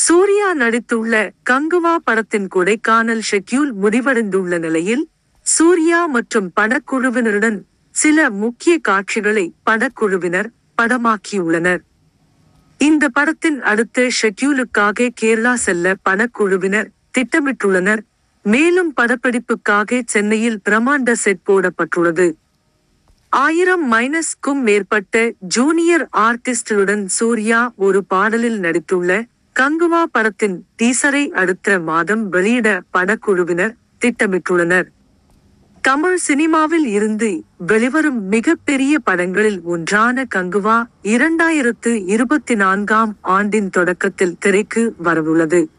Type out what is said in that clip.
சூர்யா நடித்துள்ள கங்குவா படத்தின் கொடைக்கானல் ஷெட்யூல் முடிவடைந்துள்ள நிலையில் சூர்யா மற்றும் படக்குழுவினருடன் சில முக்கிய காட்சிகளை படக்குழுவினர் படமாக்கியுள்ளனர் இந்த படத்தின் அடுத்த ஷெட்யூலுக்காக கேரளா செல்ல படக்குழுவினர் திட்டமிட்டுள்ளனர் மேலும் படப்பிடிப்புக்காக சென்னையில் பிரமாண்ட செட் போடப்பட்டுள்ளது ஆயிரம் மைனஸ்க்கும் மேற்பட்ட ஜூனியர் ஆர்டிஸ்டுடன் சூர்யா ஒரு பாடலில் நடித்துள்ள கங்குவா படத்தின் டீசரை அடுத்த மாதம் வெளியிட படக்குழுவினர் திட்டமிட்டுள்ளனர் தமிழ் சினிமாவில் இருந்து வெளிவரும் மிகப்பெரிய படங்களில் ஒன்றான கங்குவா இரண்டாயிரத்து இருபத்தி நான்காம் ஆண்டின் தொடக்கத்தில் திரைக்கு வரவுள்ளது